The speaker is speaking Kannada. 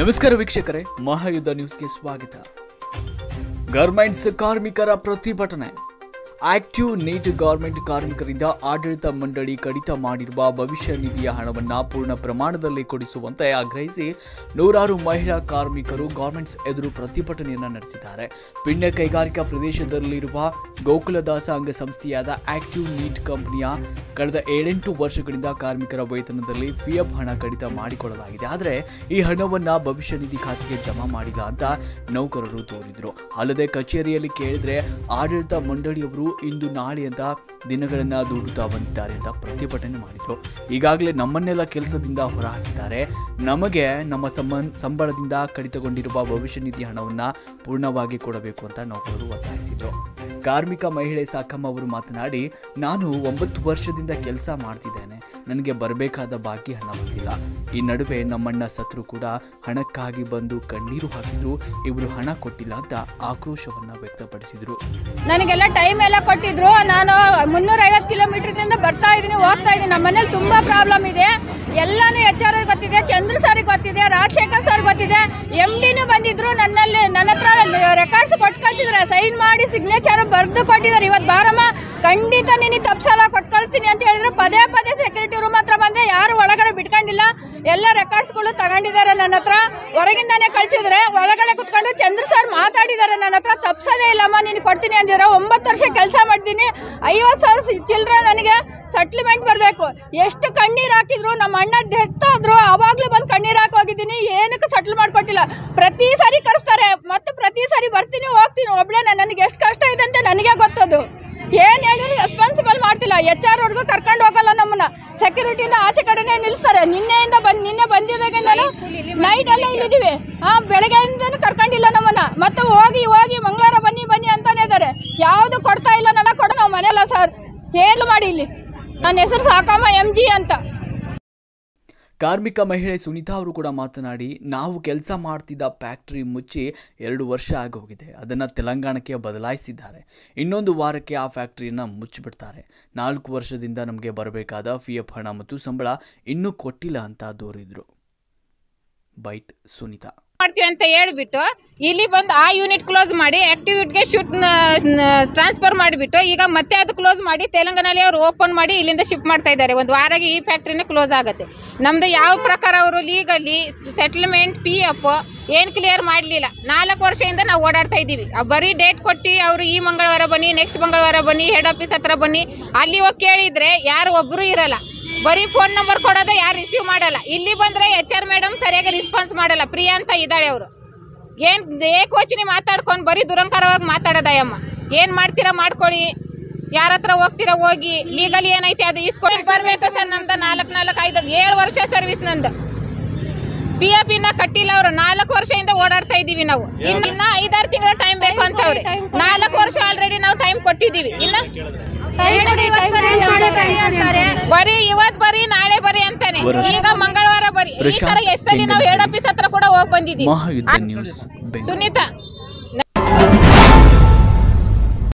ನಮಸ್ಕಾರ ವೀಕ್ಷಕರೇ ಮಹಾಯುದ್ಧ ನ್ಯೂಸ್ಗೆ ಸ್ವಾಗತ ಗಾರ್ಮೆಂಟ್ಸ್ ಕಾರ್ಮಿಕರ ಪ್ರತಿಭಟನೆ ಆಕ್ಟಿವ್ ನೀಟ್ ಗಾರ್ಮೆಂಟ್ ಕಾರ್ಮಿಕರಿಂದ ಆಡಳಿತ ಮಂಡಳಿ ಕಡಿತ ಮಾಡಿರುವ ಭವಿಷ್ಯ ನಿಧಿಯ ಹಣವನ್ನು ಪೂರ್ಣ ಪ್ರಮಾಣದಲ್ಲಿ ಕೊಡಿಸುವಂತೆ ಆಗ್ರಹಿಸಿ ನೂರಾರು ಮಹಿಳಾ ಕಾರ್ಮಿಕರು ಗಾರ್ಮೆಂಟ್ಸ್ ಎದುರು ಪ್ರತಿಭಟನೆಯನ್ನು ನಡೆಸಿದ್ದಾರೆ ಪಿಣ್ಯ ಕೈಗಾರಿಕಾ ಪ್ರದೇಶದಲ್ಲಿರುವ ಗೋಕುಲದಾಸ ಅಂಗಸಂಸ್ಥೆಯಾದ ಆಕ್ಟಿವ್ ನೀಟ್ ಕಂಪನಿಯ ಕಳೆದ ಏಳೆಂಟು ವರ್ಷಗಳಿಂದ ಕಾರ್ಮಿಕರ ವೇತನದಲ್ಲಿ ಪಿಎಫ್ ಹಣ ಕಡಿತ ಮಾಡಿಕೊಳ್ಳಲಾಗಿದೆ ಆದರೆ ಈ ಹಣವನ್ನ ಭವಿಷ್ಯ ನಿಧಿ ಖಾತೆಗೆ ಜಮಾ ಮಾಡಿಲ್ಲ ಅಂತ ನೌಕರರು ತೋರಿದ್ರು ಅಲ್ಲದೆ ಕಚೇರಿಯಲ್ಲಿ ಕೇಳಿದ್ರೆ ಆಡಳಿತ ಮಂಡಳಿಯವರು ಇಂದು ನಾಳೆ ಅಂತ ದಿನಗಳನ್ನ ದೂಡುತ್ತಾ ಬಂದಿದ್ದಾರೆ ಅಂತ ಪ್ರತಿಭಟನೆ ಮಾಡಿದ್ರು ಈಗಾಗಲೇ ನಮ್ಮನ್ನೆಲ್ಲ ಕೆಲಸದಿಂದ ಹೊರಹಾಕಿದ್ದಾರೆ ನಮಗೆ ನಮ್ಮ ಸಂಬಂಧ ಸಂಬಳದಿಂದ ಕಡಿತಗೊಂಡಿರುವ ಭವಿಷ್ಯ ನಿಧಿ ಹಣವನ್ನ ಪೂರ್ಣವಾಗಿ ಕೊಡಬೇಕು ಅಂತ ನೌಕರರು ಒತ್ತಾಯಿಸಿದ್ರು ಕಾರ್ಮಿಕ ಮಹಿಳೆ ಸಾಕಮ್ಮ ಅವರು ಮಾತನಾಡಿ ನಾನು ಒಂಬತ್ತು ವರ್ಷದಿಂದ ಕೆಲಸ ಮಾಡ್ತಿದ್ದೇನೆ ನನಗೆ ಬರಬೇಕಾದ ಬಾಕಿ ಹಣ ಬಂದಿಲ್ಲ ಈ ನಡುವೆ ನಮ್ಮಣ್ಣ ಸತ್ರು ಕೂಡ ಹಣಕ್ಕಾಗಿ ಬಂದು ಕಣ್ಣೀರು ಹಾಕಿದ್ರು ಇವರು ಹಣ ಕೊಟ್ಟಿಲ್ಲ ಅಂತ ಆಕ್ರೋಶವನ್ನ ವ್ಯಕ್ತಪಡಿಸಿದ್ರು ನನಗೆಲ್ಲ ಟೈಮ್ ಎಲ್ಲ ಕೊಟ್ಟಿದ್ರು ನಾನು ಮುನ್ನೂರ ಐವತ್ತು ಕಿಲೋಮೀಟರ್ದಿಂದ ಬರ್ತಾ ಇದ್ದೀನಿ ಹೋಗ್ತಾ ಇದ್ದೀನಿ ನಮ್ಮ ಮನೇಲಿ ತುಂಬ ಪ್ರಾಬ್ಲಮ್ ಇದೆ ಎಲ್ಲಾನು ಎಚ್ ಆರ್ ಗೊತ್ತಿದೆ ಚಂದ್ರ ಸರ್ಗೆ ಗೊತ್ತಿದೆ ರಾಜಶೇಖರ್ ಸರ್ ಗೊತ್ತಿದೆ ಎಮ್ ಡಿನೂ ಬಂದಿದ್ರು ನನ್ನಲ್ಲಿ ನನ್ನ ಹತ್ರ ರೆಕಾರ್ಡ್ಸ್ ಕೊಟ್ಟು ಕಳಿಸಿದ್ರೆ ಸೈನ್ ಮಾಡಿ ಸಿಗ್ನೇಚರ್ ಬರೆದು ಕೊಟ್ಟಿದ್ದಾರೆ ಇವತ್ತು ಬಾರಮ್ಮ ಖಂಡಿತ ನೀನು ತಪ್ಸಲ್ಲ ಕೊಟ್ಟು ಕಳಿಸ್ತೀನಿ ಅಂತ ಹೇಳಿದ್ರು ಪದೇ ಪದೇ ಸೆಕ್ಯೂರಿಟಿ ರೂಮ್ ಹತ್ರ ಬಂದೆ ಯಾರು ಒಳಗಡೆ ಬಿಟ್ಕೊಂಡಿಲ್ಲ ಎಲ್ಲ ರೆಕಾರ್ಡ್ಸ್ಗಳು ತಗೊಂಡಿದ್ದಾರೆ ನನ್ನ ಹತ್ರ ಹೊರಗಿಂದಾನೇ ಕಳಿಸಿದ್ರೆ ಒಳಗಡೆ ಕುತ್ಕೊಂಡು ಚಂದ್ರ ಸರ್ ಮಾತಾಡಿದ್ದಾರೆ ನನ್ನ ಹತ್ರ ತಪ್ಸೋದೇ ಇಲ್ಲಮ್ಮ ನೀನು ಕೊಡ್ತೀನಿ ಅಂದಿರೋ ಒಂಬತ್ತು ವರ್ಷ ಕೆಲಸ ಮಾಡ್ತೀನಿ ಐವತ್ತು ಸಾವಿರ ಚಿಲ್ಲರೆ ನನಗೆ ಸೆಟ್ಲ್ಮೆಂಟ್ ಬರಬೇಕು ಎಷ್ಟು ಕಣ್ಣೀರು ಹಾಕಿದ್ರು ನಮ್ಮ ಅಣ್ಣ ಡೆತ್ ಆದ್ರು ಅವಾಗಲೂ ಬಂದು ಕಣ್ಣೀರು ಹಾಕಿ ಹೋಗಿದ್ದೀನಿ ಏನಕ್ಕೆ ಸೆಟ್ಲ್ ಮಾಡ್ಕೊಟ್ಟಿಲ್ಲ ಪ್ರತಿ ಸಾರಿ ಕರೆಸ್ತಾರೆ ಮತ್ತು ಪ್ರತಿ ಸಾರಿ ಬರ್ತೀನಿ ಹೋಗ್ತೀನಿ ಒಬ್ಳೆ ನನಗೆ ಎಷ್ಟು ಕಷ್ಟ ಇದೆ ಅಂತ ನನಗೆ ಗೊತ್ತದು ಏನು ಹೇಳಿದ್ರು ರೆಸ್ಪಾನ್ಸಿಬಲ್ ಮಾಡ್ತಿಲ್ಲ ಎಚ್ ಆರ್ ಅವ್ರಿಗೂ ಕರ್ಕೊಂಡು ಹೋಗಲ್ಲ ನಮ್ಮನ್ನ ಸೆಕ್ಯೂರಿಟಿಯಿಂದ ಆಚೆ ಕಡೆನೇ ನಿಲ್ಲಿಸ್ತಾರೆ ನಿನ್ನೆಯಿಂದ ಬಂದು ನಿನ್ನೆ ಬಂದಿದ್ದಾಗಿಂದಲೂ ನೈಟ್ ಎಲ್ಲ ಇಲ್ಲಿದ್ದೀವಿ ಹಾಂ ಬೆಳಗ್ಗೆಯಿಂದನೂ ಕರ್ಕೊಂಡಿಲ್ಲ ನಮ್ಮನ್ನ ಮತ್ತೆ ಹೋಗಿ ಹೋಗಿ ಮಂಗಳವಾರ ಬನ್ನಿ ಬನ್ನಿ ಅಂತಾನೆ ಇದ್ದಾರೆ ಯಾವುದು ಕೊಡ್ತಾ ಇಲ್ಲ ನನ್ನ ಕೊಡು ನಾವು ಮನೆಯಲ್ಲ ಸರ್ ಏನು ಮಾಡಿ ಇಲ್ಲಿ ನನ್ನ ಹೆಸರು ಸಾಕಮ್ಮ ಎಮ್ ಜಿ ಅಂತ ಕಾರ್ಮಿಕ ಮಹಿಳೆ ಸುನೀತಾ ಅವರು ಕೂಡ ಮಾತನಾಡಿ ನಾವು ಕೆಲಸ ಮಾಡ್ತಿದ್ದ ಫ್ಯಾಕ್ಟರಿ ಮುಚ್ಚಿ ಎರಡು ವರ್ಷ ಆಗೋಗಿದೆ ಅದನ್ನು ತೆಲಂಗಾಣಕ್ಕೆ ಬದಲಾಯಿಸಿದ್ದಾರೆ ಇನ್ನೊಂದು ವಾರಕ್ಕೆ ಆ ಫ್ಯಾಕ್ಟರಿಯನ್ನು ಮುಚ್ಚಿಬಿಡ್ತಾರೆ ನಾಲ್ಕು ವರ್ಷದಿಂದ ನಮಗೆ ಬರಬೇಕಾದ ಪಿ ಎಫ್ ಹಣ ಮತ್ತು ಸಂಬಳ ಇನ್ನೂ ಕೊಟ್ಟಿಲ್ಲ ಅಂತ ದೂರಿದ್ರು ಬೈಟ್ ಸುನೀತಾ ಮಾಡ್ತೀವಿ ಅಂತ ಹೇಳ್ಬಿಟ್ಟು ಇಲ್ಲಿ ಬಂದು ಆ ಯೂನಿಟ್ ಕ್ಲೋಸ್ ಮಾಡಿ ಆಕ್ಟಿವಿಟಿಗೆ ಶೂಟ್ ಟ್ರಾನ್ಸ್ಫರ್ ಮಾಡಿಬಿಟ್ಟು ಈಗ ಮತ್ತೆ ಅದು ಕ್ಲೋಸ್ ಮಾಡಿ ತೆಲಂಗಾಣಲ್ಲಿ ಅವರು ಓಪನ್ ಮಾಡಿ ಇಲ್ಲಿಂದ ಶಿಫ್ಟ್ ಮಾಡ್ತಾ ಇದ್ದಾರೆ ಒಂದು ವಾರಾಗೆ ಈ ಫ್ಯಾಕ್ಟ್ರಿನೇ ಕ್ಲೋಸ್ ಆಗುತ್ತೆ ನಮ್ಮದು ಯಾವ ಪ್ರಕಾರ ಅವರು ಲೀಗಲಿ ಸೆಟ್ಲ್ಮೆಂಟ್ ಪಿ ಎಫ್ ಏನು ಕ್ಲಿಯರ್ ಮಾಡಲಿಲ್ಲ ನಾಲ್ಕು ವರ್ಷದಿಂದ ನಾವು ಓಡಾಡ್ತಾ ಇದ್ದೀವಿ ಆ ಬರೀ ಡೇಟ್ ಕೊಟ್ಟು ಅವರು ಈ ಮಂಗಳವಾರ ಬನ್ನಿ ನೆಕ್ಸ್ಟ್ ಮಂಗಳವಾರ ಬನ್ನಿ ಹೆಡ್ ಆಫೀಸ್ ಹತ್ರ ಬನ್ನಿ ಅಲ್ಲಿ ಹೋಗಿ ಕೇಳಿದರೆ ಯಾರು ಒಬ್ಬರು ಇರಲ್ಲ ಬರೀ ಫೋನ್ ನಂಬರ್ ಕೊಡೋದು ಯಾರು ರಿಸೀವ್ ಮಾಡಲ್ಲ ಇಲ್ಲಿ ಬಂದರೆ ಎಚ್ ಆರ್ ಮೇಡಮ್ ಸರಿಯಾಗಿ ರೆಸ್ಪಾನ್ಸ್ ಮಾಡಲ್ಲ ಪ್ರಿಯಾ ಅಂತ ಇದ್ದಾಳೆ ಅವರು ಏನು ಏಕೋಚನೆ ಮಾತಾಡ್ಕೊಂಡು ಬರೀ ದುರಂಕಾರವಾಗಿ ಮಾತಾಡೋದಯ್ಯಮ್ಮ ಏನು ಮಾಡ್ತೀರಾ ಮಾಡ್ಕೊಳ್ಳಿ ಯಾರ ಹತ್ರ ಹೋಗ್ತೀರಾ ಹೋಗಿ ಲೀಗಲಿ ಏನೈತೆ ಅದು ಇಸ್ಕೊಂಡು ಬರಬೇಕು ಸರ್ ನಮ್ದು ನಾಲ್ಕು ನಾಲ್ಕು ಐದು ಏಳು ವರ್ಷ ಸರ್ವಿಸ್ ನಂದು ಪಿ ಎಫ್ ಇನ್ನ ಕಟ್ಟಿಲ್ಲ ಅವರು ನಾಲ್ಕು ವರ್ಷದಿಂದ ಓಡಾಡ್ತಾ ಇದ್ದೀವಿ ನಾವು ಇನ್ನು ಇನ್ನ ಐದಾರು ತಿಂಗಳ ಟೈಮ್ ಬೇಕು ಅಂತವ್ರೆ ನಾಲ್ಕು ವರ್ಷ ಆಲ್ರೆಡಿ ನಾವು ಟೈಮ್ ಕೊಟ್ಟಿದ್ದೀವಿ ಇನ್ನ ಬರೀ ಇವತ್ ಬರೀ ನಾಳೆ ಬರೀ ಅಂತಾನೆ ವರದಿ. ಈಗ ಮಂಗಳವಾರ ಬರೀ ಈ ತರ ಪ್ರಶಾಂತ್ ಎಷ್ಟ್ ಸಲ ನಾವು ಹೆಡ್ ಆಫೀಸ್ ಹತ್ರ ಕೂಡ ಹೋಗಿ ಬಂದಿದ್ದೀವಿ ಮಹಾಯುದ್ಧ ನ್ಯೂಸ್ ಬೆಂಗಳೂರು ಸುನೀತಾ